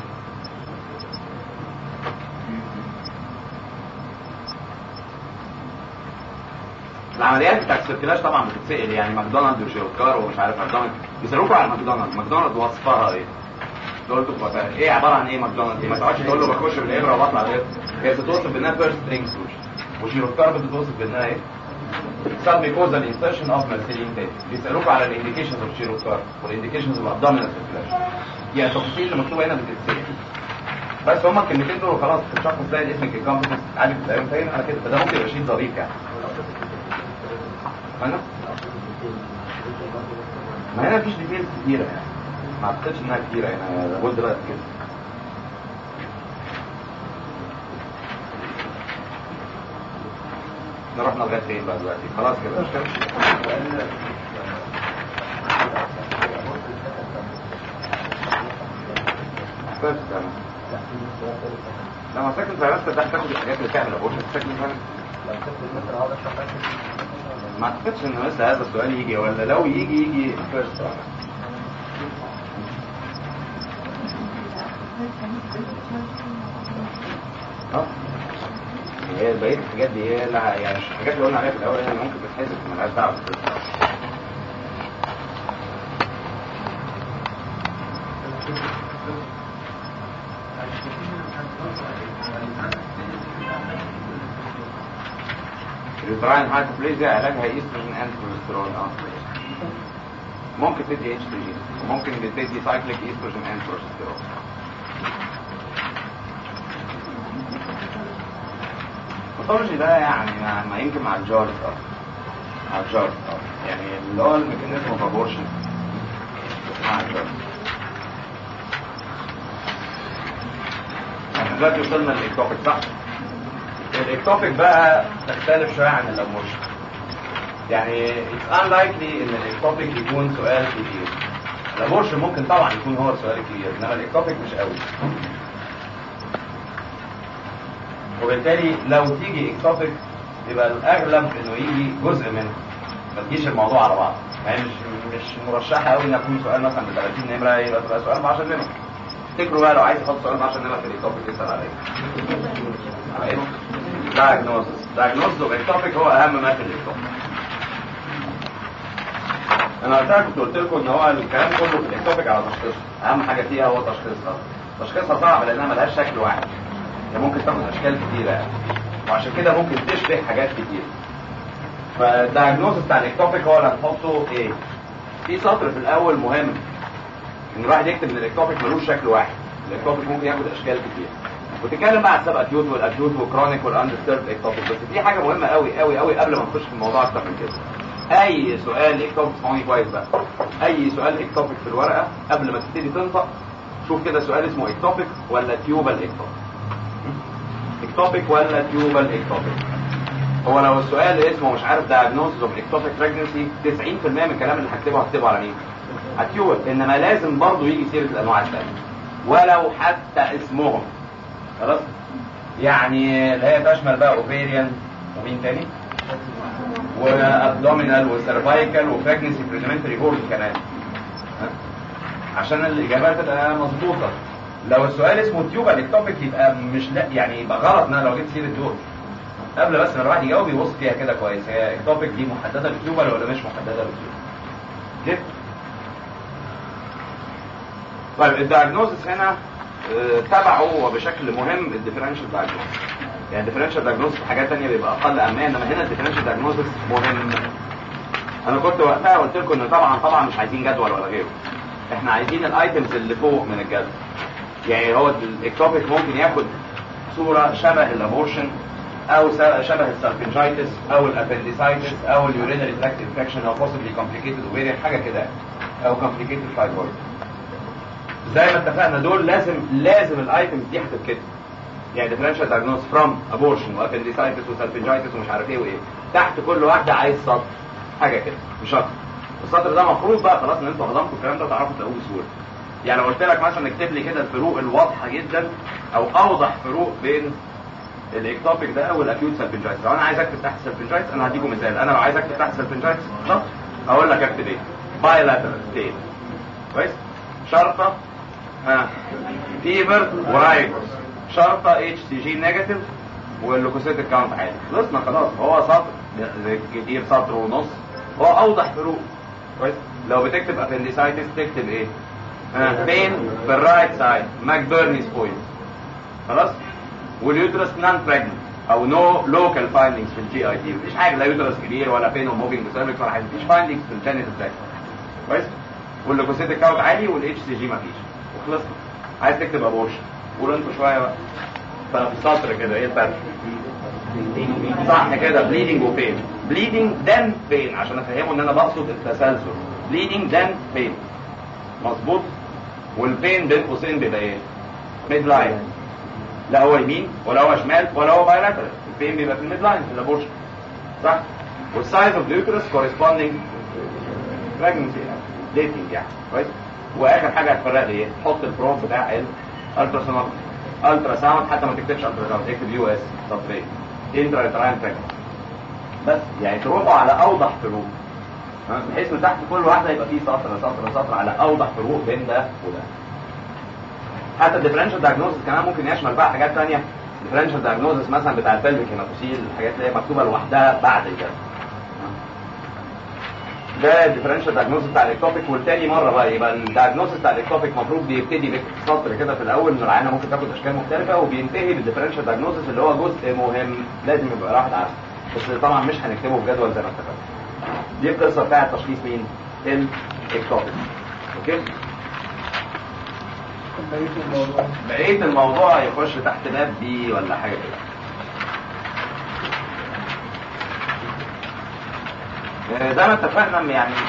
[SPEAKER 1] العمليات بتاعت السيركلاج طبعا بتتسال يعني ماكدونالد وشيروكار ومش عارف ماكدونالد بيسالوكوا على ماكدونالد ماكدونالد وصفها ايه؟ قلت له ايه عباره عن ايه ماكدونالد دي ما تقعدش تقول له بخش بالابره وبطلع بالابره هي بتتوصف بانها فيرست سترينج سوشن وشيروكار بتتوصف بانها ايه؟ submucosal insertion of mercilin tape بيسألوكوا على الانديكيشنز اوف شيروكار والانديكيشنز اوف abdominal circulation يعني التفاصيل اللي مكتوبه هنا بتتسال بس هما الكلمتين دول خلاص تشخص زي الاسم الكومبتنس عادي بتلاقيهم فاهم على كده فده ممكن يبقى شيء ظريف يعني فاهم؟ ما هنا مفيش ديتيلز كتيرة يعني ما اعتقدش انها كتيرة هنا لابد بقى كده احنا رحنا لغايه فين بقى دلوقتي خلاص كده مش كده بس تمام لما ساكن فيروس ده تاخد الحاجات اللي تعمل ابورشن ساكن فيروس ما اعتقدش ان لسه هذا السؤال يجي ولا لو يجي يجي فيرست اه هي بقيه الحاجات دي هي لها يعني مش الحاجات اللي قلنا عليها في الاول يعني ممكن تتحسب مالهاش دعوه بالفيرست اليوتراين هايبوبليزيا علاجها ايستروجين اند بروجسترون اه ممكن تدي اتش تي جي وممكن تدي سايكليك ايستروجين اند بروجسترون الباثولوجي ده يعني ما, ما يمكن مع الجارز اه مع الجارز اه يعني اللي هو الميكانيزم اوف ابورشن مع الجارز احنا دلوقتي وصلنا للاكتوبيك صح؟ الاكتوبيك بقى تختلف شويه عن الابورشن يعني it's unlikely ان الاكتوبيك يكون سؤال كبير الابورشن ممكن طبعا يكون هو السؤال الكبير انما الاكتوبيك مش قوي وبالتالي لو تيجي اكتوبيك يبقى الاغلب انه يجي جزء منه ما تجيش الموضوع على بعض يعني مش مش مرشحه قوي ان يكون سؤال مثلا ب 30 نمره يبقى تبقى سؤال ب 10 نمره افتكروا بقى لو عايز تحط سؤال ب 10 نمره في الاكتوبيك اسال على ايه؟ diagnosis diagnosis of ectopic هو اهم ما في الاكتوبيك انا وقتها كنت قلت لكم ان هو الكلام كله في الاكتوبيك على تشخيصها اهم حاجه فيها هو تشخيصها تشخيصها صعب لانها ملهاش شكل واحد هي ممكن تاخد اشكال كتيره يعني وعشان كده ممكن تشبه حاجات كتير فالدايجنوستس بتاع الاكتوبيك هو اللي هنحطه ايه في سطر في الاول مهم ان الواحد يكتب ان الاكتوبيك ملوش شكل واحد الاكتوبيك ممكن ياخد اشكال كتير وتتكلم بقى عن السب اكيوت والاكيوت وكرونيك والاندستيرد اكتوبيك بس في حاجه مهمه قوي قوي قوي قبل ما نخش في الموضوع اكتر من كده اي سؤال اكتوبيك اسمعوني كويس بقى اي سؤال اكتوبيك في الورقه قبل ما تبتدي تنطق شوف كده سؤال اسمه اكتوبيك ولا تيوبال اكتوبيك اكتوبيك ولا تيوبال اكتوبيك هو لو السؤال اسمه مش عارف diagnosis of ectopic pregnancy 90% من الكلام اللي هكتبه هكتبه على مين؟ على التيوبال انما لازم برضه يجي سيره الانواع الثانيه ولو حتى اسمهم خلاص يعني اللي هي تشمل بقى اوفيريان ومين تاني وابدومينال وسيرفايكال وبريجنسي بريزمنتري هورن كمان ها؟ عشان الاجابه تبقى مظبوطه لو السؤال اسمه تيوبال اكتوبيك يبقى مش لا يعني يبقى غلط ان انا لو جبت سيره دول قبل بس ما الواحد يجاوب يبص فيها كده كويس هي اكتوبيك دي محدده بالتيوبال ولا مش محدده بالتيوبال كده طيب الدايجنوزس هنا آه، تبعه وبشكل مهم الديفرنشال دايجنوزس يعني الديفرنشال دايجنوزس في حاجات تانية بيبقى اقل اهميه انما هنا الديفرنشال دايجنوزس مهم انا كنت وقتها قلت لكم ان طبعا طبعا مش عايزين جدول ولا غيره احنا عايزين الايتمز اللي فوق من الجدول يعني هو الاكتوبيك ممكن ياخد صوره شبه الابورشن او س- شبه السالفنجايتس او الابنديسايتس او اليورينري تراكت انفكشن او possibly complicated ovarian حاجه كده او complicated fibroid زي ما اتفقنا دول لازم لازم الايتمز دي هتتكتب يعني differential diagnosis from abortion وابنديسايتس وسالفنجايتس ومش عارف ايه وايه تحت كل واحده عايز سطر حاجه كده مش اكتر السطر ده مفروض بقى خلاص ان انتوا هضمتوا الكلام ده تعرفوا تلاقوه بسهوله يعني لو قلت لك مثلا اكتب لي كده الفروق الواضحه جدا او اوضح فروق بين الاكتوبيك ده والاكيوت سالفنجايتس لو انا عايز اكتب تحت سالفنجايتس انا هديكم مثال انا لو عايز اكتب تحت سالفنجايتس شرط اقول لك اكتب ايه بايلاترال تيل كويس شرطه ها فيبر ورايكوس شرطه اتش سي جي نيجاتيف واللوكوسيت كاونت عالي خلصنا خلاص هو سطر زي كتير سطر ونص هو اوضح فروق كويس لو بتكتب ابنديسايتس تكتب ايه ها بين في الرايت سايد ماكبرنيز بوينت خلاص واليوترس نان بريجننت او نو لوكال فايندنجز في الجي اي تي مفيش حاجه لا يوترس كبير ولا بين وموفينج سيرفكس ولا حاجه مفيش فايندنجز في الجينيتال تراكت كويس واللوكوسيت كاونت عالي والاتش سي جي مفيش وخلصنا عايز تكتب ابورشن قولوا انتوا شويه بقى ففي سطر كده ايه الفرق صح كده بليدنج وبين بليدنج دان بين عشان افهمه ان انا بقصد التسلسل بليدنج دان بين مظبوط والبين بين قوسين بيبقى ايه ميد لاين لا هو يمين ولا هو شمال ولا هو بايلاترال البين بيبقى في الميد لاين في الابورشن صح والسايز اوف اليوترس كورسبوندينج pregnancy ديتنج يعني كويس واخر حاجه هتفرق لي ايه حط البروب بتاع الالترا ساوند الترا ساوند حتى ما تكتبش الترا ساوند اكتب يو اس سبريت انترا يوتراين pregnancy بس يعني تروحوا على اوضح فروق ها؟ بحيث من تحت كل واحده يبقى فيه سطر سطر سطر على اوضح فروق بين ده وده حتى الديفرنشال دايجنوستس كمان ممكن يشمل بقى حاجات ثانيه الديفرنشال دايجنوستس مثلا بتاع البلفيك هيماتوسيل الحاجات اللي هي مكتوبه لوحدها بعد الجد ده الديفرنشال دايجنوستس بتاع الاكتوبيك والتاني مره بقى يبقى الدايجنوستس بتاع الاكتوبيك المفروض بيبتدي بسطر كده في الاول ان العينه ممكن تاخد اشكال مختلفه وبينتهي بالديفرنشال دايجنوستس اللي هو جزء مهم لازم يبقى واحد عارفه بس طبعا مش هنكتبه في جدول زي ما اتفقنا دي القصه بتاعت تشخيص مين؟ الاكتوبيك اوكي بقية الموضوع يخش تحت باب دي ولا حاجة كده آه، زي ما اتفقنا إن يعني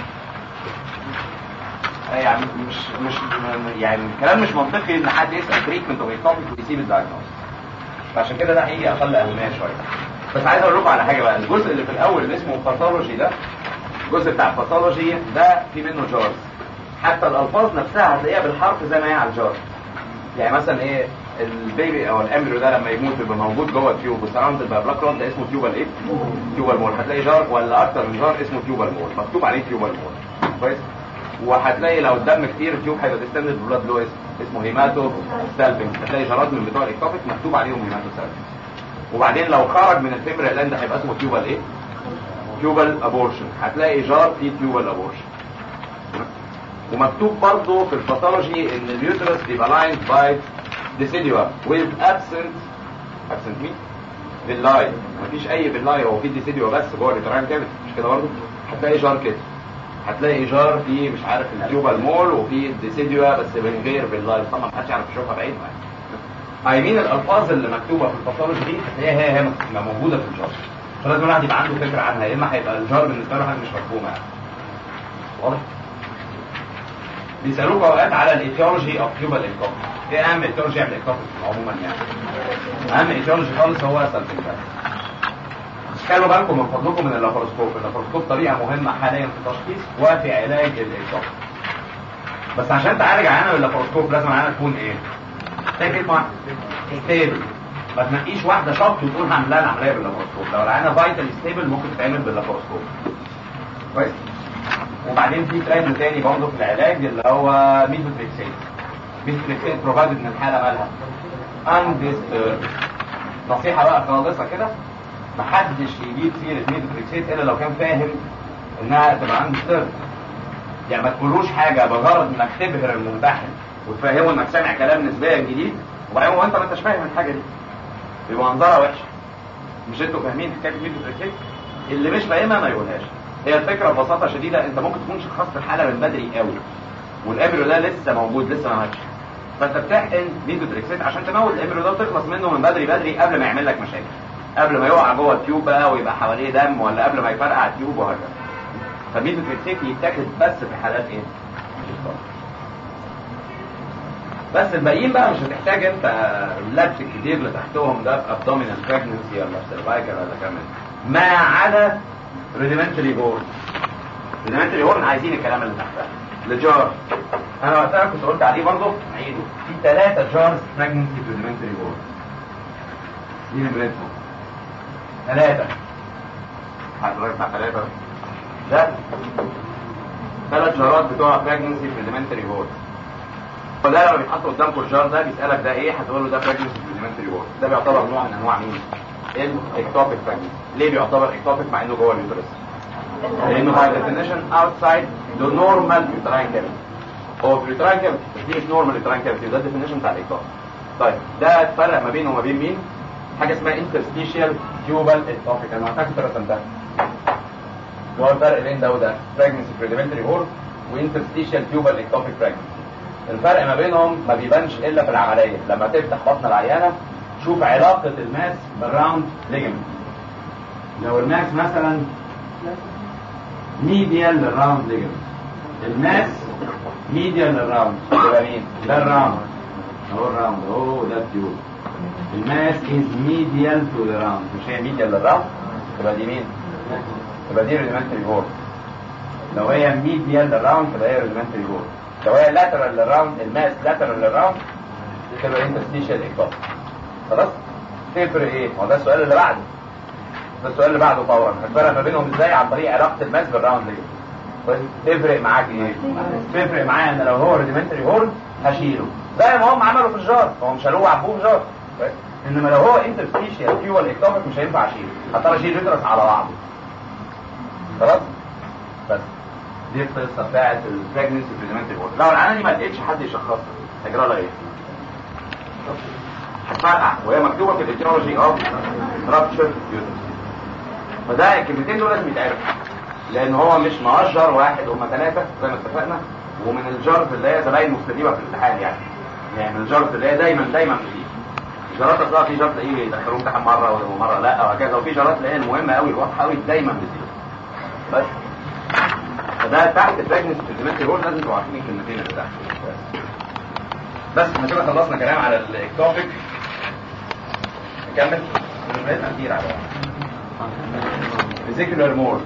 [SPEAKER 1] آه، يعني مش مش يعني الكلام مش منطقي ان حد يسال تريتمنت اوف اكتوبيك ويسيب الدايجنوز فعشان كده ده هيجي اقل اهميه شويه بس عايز اقول لكم على حاجه بقى الجزء اللي في الاول اللي اسمه باثولوجي ده الجزء بتاع الباثولوجي ده في منه جارز حتى الالفاظ نفسها هتلاقيها بالحرف زي ما هي على الجار يعني مثلا ايه البيبي او الامبريو ده لما يموت بيبقى موجود جوه التيوب وسراوندد باي بلاك رود ده اسمه تيوبال ايه؟ تيوبال مول هتلاقي جار ولا اكتر من جار اسمه تيوبال مول مكتوب عليه تيوبال مول كويس وهتلاقي لو الدم كتير التيوب هيبقى ديستندد بلاد لو اسمه هيماتو سالفنج هتلاقي جارات من بتوع الاكتوبيك مكتوب عليهم هيماتو سالفنج وبعدين لو خرج من الفيمرال لاند هيبقى اسمه تيوبال ايه؟ تيوبال ابورشن هتلاقي جار فيه تيوبال ابورشن ومكتوب برضه في الباثولوجي ان اليوترس بيبقى لايند باي ديسيديوا with absent absent مين؟ باللاي مفيش اي باللاي هو في ديسيديوا بس جوه الريتراين كافيتي مش كده برضه؟ هتلاقي جار كده هتلاقي جار فيه مش عارف التيوبال مول وفي الديسيديوا بس من غير باللاي طبعا محدش يعرف يشوفها بعينه يعني ايمين الالفاظ اللي مكتوبه في الباثولوجي دي هتلاقيها هي هي موجوده في الجار فلازم الواحد يبقى عنده فكره عنها يا اما هيبقى الجار بالنسبه له حاجه مش مفهومه يعني واضح؟ بيسالوك اوقات على الايتيولوجي اوف تيوبال اكتوبيك ايه اهم ايتيولوجي يعمل اكتوبيك عموما يعني اهم ايتيولوجي خالص هو سالفنجاس خلوا بالكم من فضلكم من اللاباروسكوب اللاباروسكوب طريقه مهمه حاليا في التشخيص وفي علاج الاكتوبيك بس عشان تعالج عينه باللاباروسكوب لازم عينه تكون ايه تاكد مع ستيبل ما تنقيش واحده شط وتقول هعمل لها العمليه باللابروسكوب لو العينه فايتال ستيبل ممكن تتعمل باللابروسكوب كويس وبعدين في ترند تاني برضه في العلاج اللي هو ميثوتريكسيت ميثوتريكسيت بروفايدد ان الحاله مالها undisturbed نصيحه بقى خالصه كده محدش يجيب سيره ميثوتريكسيت الا لو كان فاهم انها تبقى undisturbed يعني ما تقولوش حاجه بغرض انك تبهر الممتحن وتفهمه انك سامع كلام نسبيا جديد وبعدين هو انت ما انتش فاهم الحاجه دي يبقى منظرها وحشه مش انتوا فاهمين حكايه ميثوتريكسيت اللي مش فاهمها ما يقولهاش هي الفكره ببساطه شديده انت ممكن تكون شخصت الحاله من بدري قوي والامبريو ده لسه موجود لسه ما ماتش فانت بتحقن ميثوتريكسيت عشان تموت الامبريو ده وتخلص منه من بدري بدري قبل ما يعمل لك مشاكل قبل ما يقع جوه التيوب بقى ويبقى حواليه دم ولا قبل ما يفرقع التيوب وهكذا فميثوتريكسيت يتاخد بس في حالات ايه؟ بس الباقيين بقى مش هتحتاج انت اللبس الكتير اللي تحتهم ده في ابدومينال بريجنسي ولا في سيرفايكال ولا كمان ما عدا ريديمنتري هورن ريديمنتري هورن عايزين الكلام اللي تحتها الجار انا وقتها كنت قلت عليه برضه عيده في ثلاثة جارز بريجنسي في ريديمنتري هورن دي نمرتهم ثلاثة حضرتك بتاع ثلاثة ده ثلاث جارات بتوع بريجنسي في ريديمنتري هورن فده لما بيتحط قدامكم الجار ده بيسالك ده ايه هتقول له ده بريجنسي سبلمنتري وورد ده بيعتبر نوع من انواع مين الاكتوبيك بريجنسي ليه بيعتبر اكتوبيك مع انه جوه اليوترس لانه باي ديفينيشن اوتسايد ذا نورمال يوتراين كافيتي هو في اليوتراين كافيتي بس دي مش نورمال يوتراين كافيتي ده الديفينيشن بتاع الاكتوبيك طيب ده الفرق ما بينه وما بين مين حاجه اسمها انترستيشيال تيوبال اكتوبيك انا محتاج رسمتها هو الفرق بين ده وده بريجنسي بريديمنتري وورد وانترستيشيال تيوبال اكتوبيك بريجنسي الفرق ما بينهم ما بيبانش الا في العمليه لما تفتح بطن العيانه شوف علاقه الماس بالراوند ليجمنت لو الماس مثلا ميديال للراوند ليجمنت الماس ميديال للراوند يبقى مين ده الراوند اهو الراوند اهو ده التيوب الماس از ميديال تو ذا راوند مش هي ميديال للراوند تبقى دي مين تبقى دي ريديمنتري بورد لو هي ميديال للراوند تبقى هي ريديمنتري بورد لو هي لاترال للراوند الماس لاترال للراوند تبقى انترستيشال اكتوب خلاص تفرق ايه هو ده السؤال اللي بعده ده السؤال اللي بعده فورا الفرق ما بينهم ازاي عن طريق علاقه الماس بالراوند دي كويس تفرق معاك ايه تفرق معايا ان لو هو ريديمنتري هورن هشيله زي ما هم عملوا في الجار هم شالوه وعبوه في جار كويس انما لو هو انترستيشال فيول اكتوبك مش هينفع اشيله هضطر اشيل يدرس على بعضه خلاص بس دي القصه بتاعت البريجنسي بريزمنتري بورد لو العيانه دي ما لقيتش حد يشخصها هيجرى لها ايه؟ هتفرقع وهي مكتوبه في الايتيولوجي اوف رابتشر يوترس فده الكلمتين دول لازم يتعرفوا لان هو مش مؤجر واحد هم ثلاثه زي ما اتفقنا ومن الجارز اللي هي زباين مستجيبه في الامتحان يعني يعني من الجارز اللي هي دايما دايما بتيجي جارات اصلا في جارات تلاقيه يدخلوه امتحان مره ومره لا وهكذا وفي جارات اللي هي المهمه قوي الواضحه قوي دايما بتيجي بس فده تحت البريجنسي بريزمنتري هورن لازم تبقوا عارفين الكلمتين اللي تحت بس احنا كده خلصنا كلام على الاكتوبيك نكمل بقينا كتير على فيزيكولار مور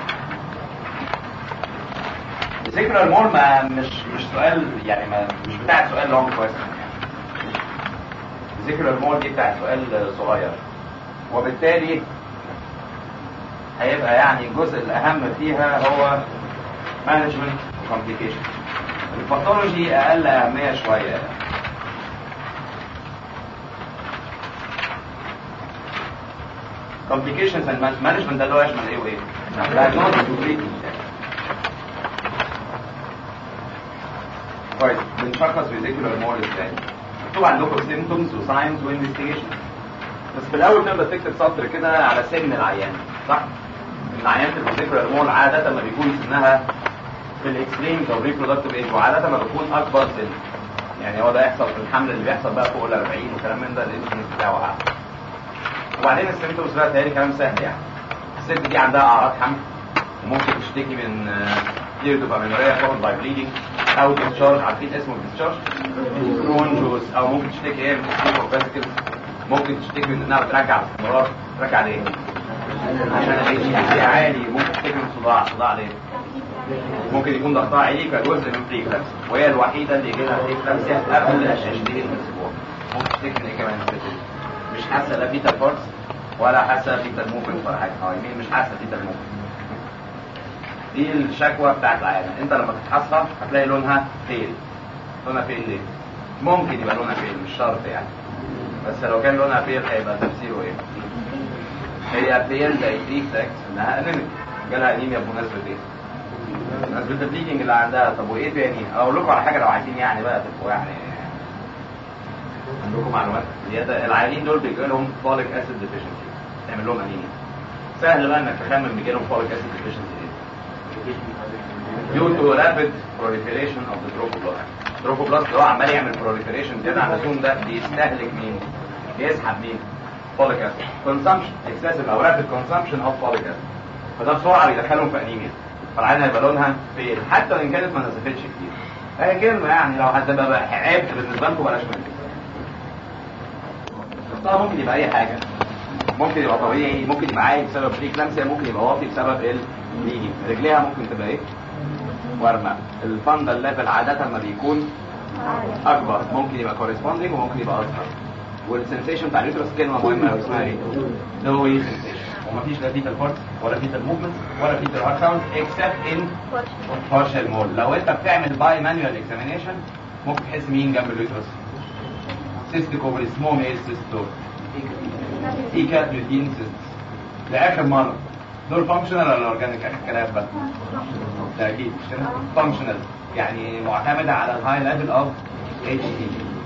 [SPEAKER 1] فيزيكولار مور ما مش مش سؤال يعني ما مش بتاع سؤال لونج كويس فيزيكولار مور دي بتاع سؤال صغير وبالتالي هيبقى يعني الجزء الاهم فيها هو مانجمنت كومبليكيشن الباثولوجي اقل اهميه شويه complications and management ده اللي هو يشمل ايه وايه؟ diagnosis وتريتمنت كويس بنشخص فيزيكولار مول ازاي؟ مكتوب عندكم symptoms وساينز وانفستيجيشن بس في الاول تقدر تكتب سطر كده على سن العيان صح؟ ان عيانة الفيزيكولار مول عادة ما بيكون سنها في الاكستريم او ريبرودكتيف ايج وعادة ما بيكون اكبر سن يعني هو ده يحصل في الحمل اللي بيحصل بقى فوق ال 40 وكلام من ده الانسولين بتاعه اعلى وبعدين السيمتومز بقى تهيألي كلام سهل يعني الست دي عندها اعراض حمل وممكن تشتكي من كتير دوبامينوريا فورد باي بليدنج او ديسشارج عارفين اسمه الديسشارج برونجوس او ممكن تشتكي ايه من اوف فاسيكلز ممكن تشتكي من انها بترجع باستمرار ترجع ليه؟ عشان الاتش عالي ممكن تشتكي من صداع صداع ليه؟ ممكن يكون ضغطها عالي كجزء من بريكلابس وهي الوحيده اللي يجي لها بريكلابسيا قبل الشاشتين الاسبوع ممكن تشتكي من ايه كمان مش حاسه لا فيتال فورس ولا حاسه فيتال موفمنت ولا حاجه اه يمين مش حاسه فيتال موفمنت دي الشكوى بتاعت العيانه انت لما تفحصها هتلاقي لونها فيل لونها فيل ليه؟ ممكن يبقى لونها فيل مش شرط يعني بس لو كان لونها فيل هيبقى تفسيره ايه؟ هي فيل زي تريك تاكس انها انيميك جالها انيميا بمناسبه ايه؟ بمناسبه البليدنج اللي عندها طب وايه تاني؟ اقول لكم على حاجه لو عايزين يعني بقى تبقوا يعني عندكم معلومات زياده العيانين دول بيجي لهم فوليك اسيد ديفيشنسي تعمل لهم انيميا سهل بقى انك تخمن بيجي لهم فوليك اسيد ديفيشنسي ايه؟ due to rapid proliferation of the trophoblast trophoblast اللي هو عمال يعمل proliferation زيادة عن اللزوم ده بيستهلك مين؟ بيسحب مين؟ folic acid consumption excessive او rapid consumption of folic acid فده بسرعة بيدخلهم في انيميا فالعينة هيبقى لونها فيل حتى وان كانت ما نزفتش كتير هي كلمة يعني لو هتبقى بقى عيب بالنسبة لكم بلاش منها بس ممكن يبقى اي حاجة ممكن يبقى طبيعي ممكن يبقى عايز بسبب بريكلامسيا ممكن يبقى واطي بسبب الليجي رجليها ممكن تبقى ايه ورمة الفندل ليفل عادة ما بيكون اكبر ممكن يبقى كورسبوندينج وممكن يبقى اصغر والسنسيشن بتاع اليوترس كلمه مهمه قوي اسمها ايه؟ نوي سنسيشن ومفيش لا فيتال فورس ولا فيتال موفمنت ولا فيتال هارت ساوند اكسبت ان بارشال مول لو انت بتعمل باي مانوال اكزامينيشن ممكن تحس مين جنب اليوترس سيستيك اوفر اسمهم ايه السيست دول؟ ايكات بيوتين سيست لاخر مره دول فانكشنال ولا اورجانيك اخر كلام بقى ده اكيد مش كده فانكشنال يعني معتمده على الهاي ليفل اوف اتش تي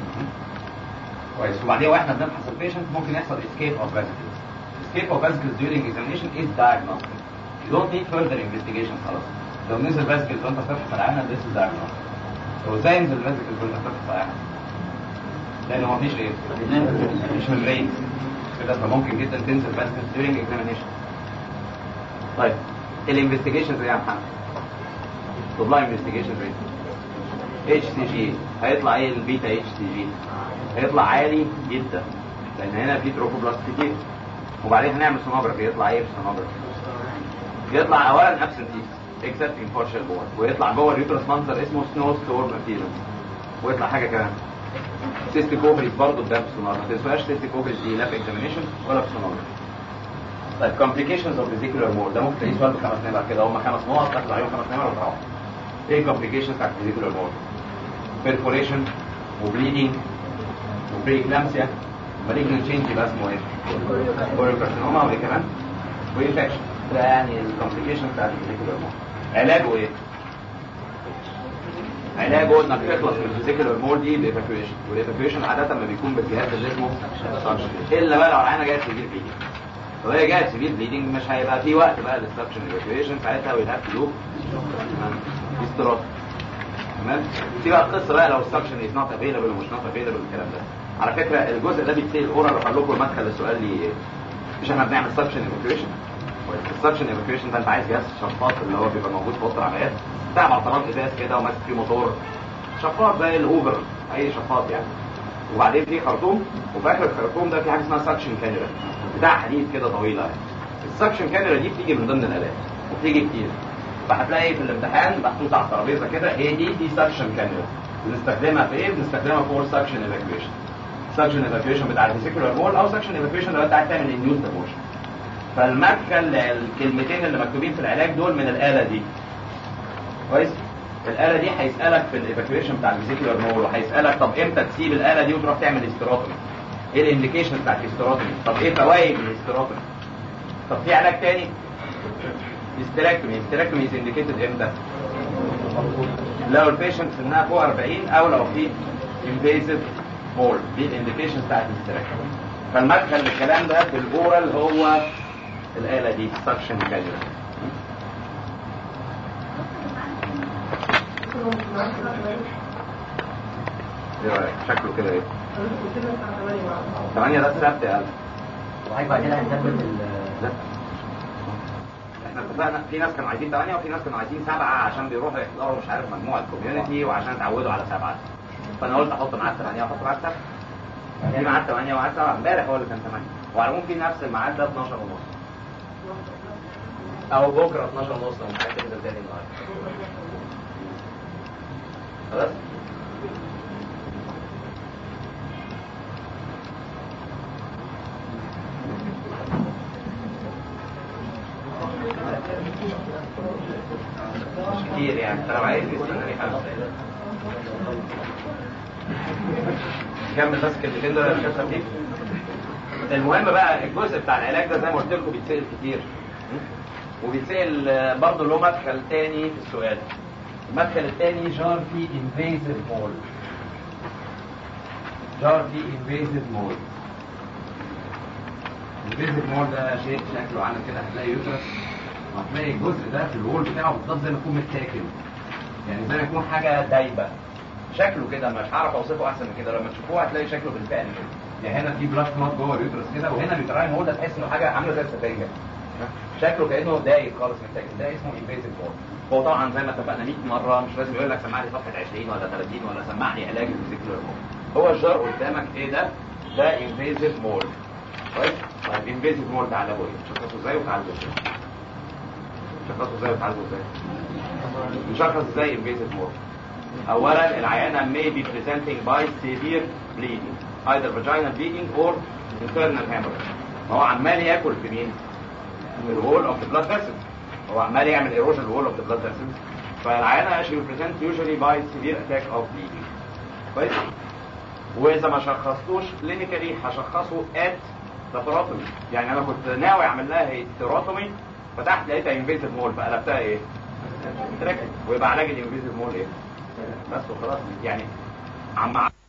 [SPEAKER 1] كويس وبعدين واحنا بنفحص البيشنت ممكن يحصل escape of vesicles escape of vesicles during examination is diagnostic you don't need further investigation خلاص لو نزل vesicles وانت بتفحص العينه this is diagnostic لو ازاي ينزل vesicles وانت بتفحص العينه لان هو مفيش ايه مش من الرينز كده فممكن جدا تنزل vesicles during examination طيب الانفستيجيشنز ايه يا محمد طب انفستيجيشنز ايه اتش سي جي هيطلع ايه البيتا اتش سي جي هيطلع عالي جدا لان هنا في تروفوبلاست كتير وبعدين هنعمل سونوجرافي يطلع ايه في السونوجرافي يطلع اولا ابسنتيز اكسبت ان بارشال بور ويطلع جوه اليوترس منظر اسمه سنو ستورم ابيرنس ويطلع حاجه كمان سيستيك اوفريز برضه ده في السونوجرافي ما تنساش سيستيك اوفريز دي لا في اكزامينشن ولا في سونوجرافي طيب complications of vesicular mole ده ممكن تلاقيه سؤال بخمس نمر كده هم خمس نقط تاخد عليهم خمس نمر وتروح ايه complications بتاعت vesicular mole perforation وبليدنج وبريكلامسيا malignant change يبقى اسمه ايه؟ كوريوكارسينوما وايه كمان؟ وانفكشن ده يعني الكومبليكيشن بتاعت الفيزيكولار مول علاجه ايه؟ علاجه انك تخلص من الفيزيكولار مول دي بايفاكويشن والايفاكويشن عاده ما بيكون بالجهاز اللي اسمه سكشن الا بقى لو العينه جايه سيفير بليدنج لو هي جايه سيفير بليدنج مش هيبقى في وقت بقى للسكشن ايفاكويشن ساعتها ويل هاف تو استراحه تمام في بقى القصه بقى لو السكشن از نوت افيلبل ومش نوت افيلبل والكلام ده على فكره الجزء ده بيتسال اورال هقول لكم المدخل السؤال لي مش احنا بنعمل سكشن ايفاكويشن السكشن ايفاكويشن ده انت عايز جهاز شفاط اللي هو بيبقى موجود في اوضه العمليات بتاع بطارات ازاز كده وماسك فيه موتور شفاط زي الاوبر اي شفاط يعني وبعدين في خرطوم وفي اخر الخرطوم ده في حاجه اسمها سكشن كاميرا بتاع حديد كده طويله يعني السكشن كاميرا دي بتيجي من ضمن الالات وبتيجي كتير فهتلاقي في الامتحان محطوط على الترابيزه كده هي دي دي سكشن كاميرا بنستخدمها في ايه؟ بنستخدمها فور سكشن ايفاكويشن سكشن ايفاكويشن بتاع الفيسيكولار مول او سكشن ايفاكويشن لو انت عايز تعمل انديوز موشن فالمدخل الكلمتين اللي مكتوبين في العلاج دول من الاله دي كويس الاله دي هيسالك في الايفاكويشن بتاع الفيسيكولار مول وهيسالك طب امتى تسيب الاله دي وتروح تعمل استيروتومي ايه الانديكيشن بتاع الاستيروتومي طب ايه فوائد الاستيروتومي طب في علاج تاني هيستراكتومي هيستراكتومي از انديكيتد امتى لو البيشنت سنها فوق 40 او لو في انفيسيف مول دي الانديكيشن بتاعت الاستراكتومي فالمدخل للكلام ده في الاورال هو الاله دي سكشن كاميرا ايه رايك شكله كده ايه 8 ده السبت يا قلب
[SPEAKER 3] وهيك بعدين هنثبت ال
[SPEAKER 1] لا احنا اتفقنا في ناس كانوا عايزين 8 وفي ناس كانوا عايزين 7 عشان بيروحوا يحضروا مش عارف مجموعه كوميونتي وعشان يتعودوا على 7 فانا قلت احط معاه 8 واحط معاه 7 في ميعاد 8 وميعاد 7 امبارح هو اللي كان 8 وعلى العموم في نفس الميعاد ده 12 ونص او بكره 12 ونص لو مش عايز تنزل تاني النهارده خلاص كتير يعني انت لو عايز تستناني خمس دقايق كمل بس الكلمتين دول عشان خفيف المهم بقى الجزء بتاع العلاج ده زي ما قلت لكم بيتسال كتير وبيتسال برضه له مدخل تاني في السؤال المدخل التاني جار في انفيزيف مول جار في انفيزيف مول الانفيزيف مول ده شيء شكله عامل كده هتلاقي يوترس وهتلاقي الجزء ده في الوول بتاعه بالظبط زي ما يكون متاكل يعني زي ما يكون حاجه دايبه شكله كده مش هعرف اوصفه احسن من كده لما تشوفوه هتلاقي شكله بالفعل كده يعني هنا في بلاك مات جوه اليوترس كده وهنا اليوتراين مول ده تحس انه حاجه عامله زي السفنجه شكله كانه دايب خالص متاكل ده اسمه انفيزيف مول هو طبعا زي ما اتفقنا 100 مره مش لازم يقول لك سمعني صفحه 20 ولا 30 ولا سمعني علاج الفيزيكولار مول هو الجار قدامك ايه ده؟ ده انفيزيف مول كويس؟ طيب انفيزيف مول ده علاجه ايه؟ شخصه ازاي وتعالجه ازاي؟ شخصه ازاي وتعالجه ازاي؟ نشخص ازاي انفيزيف مول اولا العيانه may be presenting by severe bleeding either vaginal bleeding or internal hemorrhage ما هو عمال ياكل في مين؟ في الوول اوف ذا بلاد فيسل هو عمال يعمل ايروجن الوول اوف ذا بلاد فيسل فالعيانه she will present usually by severe attack of bleeding كويس؟ واذا ما شخصتوش كلينيكالي هشخصه ات لاباروتومي يعني انا كنت ناوي اعمل لها هيستيروتومي فتحت لقيتها انفيزيف مول فقلبتها ايه؟ تراكت ويبقى علاج الانفيزيف مول ايه؟ بس وخلاص يعني عم